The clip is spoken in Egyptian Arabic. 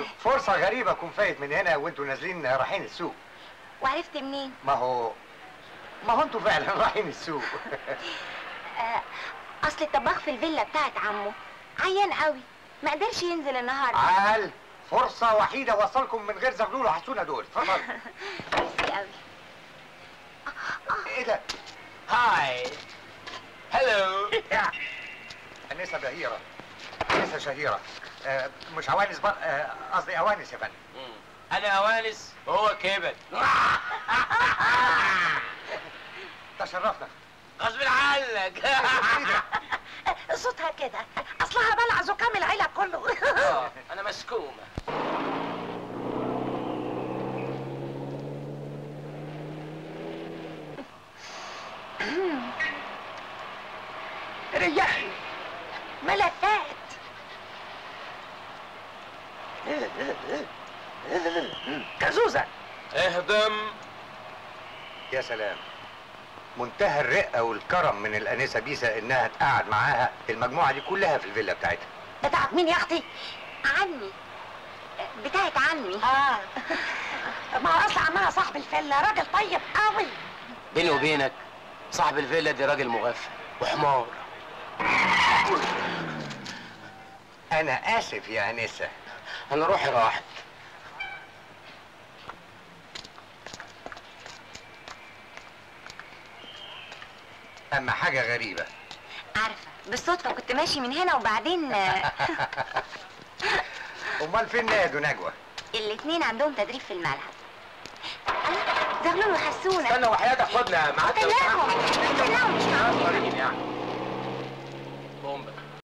آه، فرصة غريبة أكون فايت من هنا وأنتوا نازلين رايحين السوق وعرفت منين ما هو ما هو أنتوا فعلا رايحين السوق آه، اصل الطباخ في الفيلا بتاعت عمه عيان قوي ما قدرش ينزل النهارده عال فرصة وحيدة وصلكم من غير زغلول وحسونة دول اتفضل ميرسي قوي إيه ده؟ هاي هلو أنسة بهيرة أنسة شهيرة آه، مش عوانس بر... آه، قصدي أوانس يا فندم انا اوانس وهو كبد تشرفنا غصب عنك صوتها كده اصلها بلع زكام العيله كله آه، انا مسكومه ريحي ملكات كزوزة اهضم يا سلام منتهى الرقة والكرم من الأنسة بيسا إنها تقعد معاها المجموعة دي كلها في الفيلا بتاعتها بتاعت مين يا اختي؟ عمي آه، بتاعت عمي اه ما هو اصل عمها صاحب الفيلا راجل طيب قوي بيني وبينك صاحب الفيلا دي راجل مغفل وحمار أنا آسف يا أنسة انا روحي راحت أما حاجة غريبة عارفه بالصدفه كنت ماشي من هنا وبعدين آه، أمال فين نادوا نجوى؟ الاتنين عندهم تدريب في الملعب الله، زغلول وحسونه استنى وحياتك خدنا معاك لو كلامهم سمحت. كلامهم مش معقول وريني يعني